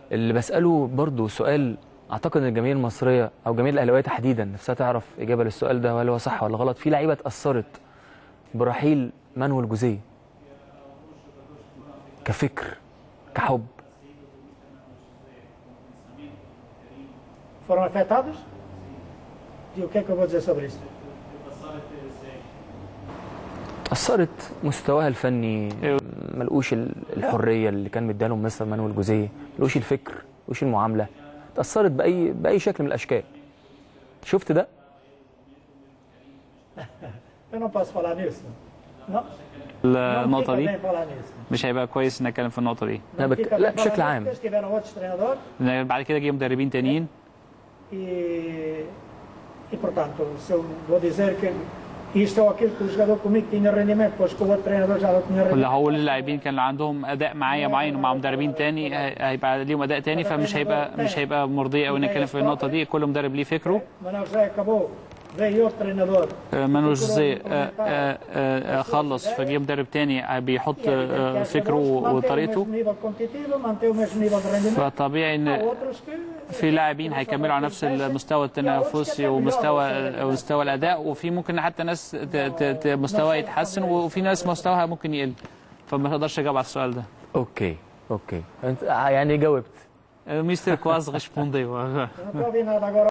اللي بساله برضو سؤال اعتقد ان الجماهير المصريه او جماهير الاهلاويه تحديدا نفسها تعرف اجابه للسؤال ده وهل هو صح ولا غلط في لعيبه اتاثرت برحيل مانويل جوزيه كفكر كحب Foram afetados? E o que é que eu vou dizer sobre isso? أثرت مستواها الفني ملقوش ال- الحرية اللي كان مديها لهم مستر مانويل جوزيه ملقوش الفكر ملقوش المعاملة اتأثرت بأي بأي شكل من الأشكال شفت ده؟ Eu não posso falar nisso. Não, não النقطة fica دي bem falar nisso. مش هيبقى كويس ان اتكلم في النقطة دي لا, Não بك... fica لا bem falar بشكل nisso, عام porque Eles tiveram outros treinadores لأن بعد كده جه مدربين تانيين e, e portanto, se eu vou dizer que isto ou aquilo que o jogador comigo tinha rendimento, pois que o outro treinador já não tinha واللي rendimento. هقول للاعبين كان عندهم اداء معايا معين ومع مدربين تاني هي- هيبقى ليهم اداء تاني فمش هيبقى مش هيبقى مرضي قوي نتكلم في النقطة دي كل مدرب ليه فكره Manuel José acabou, veio outro treinador. آه، مانويل جوزيه آه، آه، آه، خلص فجه مدرب تاني بيحط E é evidente que آه، há فكره jogadores que mantêm o وطريقته mesmo nível competitivo, mantêm o mesmo nível de rendimento. فطبيعي Há ان outros que في لاعبين هيكملوا على نفس المستوى التنافسي ومستوى ومستوى الاداء وفي ممكن حتى ناس ت- ت- ت- مستواه يتحسن وفي ناس مستواها ممكن يقل فما اقدرش اجاوب على السؤال ده أوكي أوكي أنت يعني جاوبت مستر كواز respondeu Eu não estou a ouvir nada agora.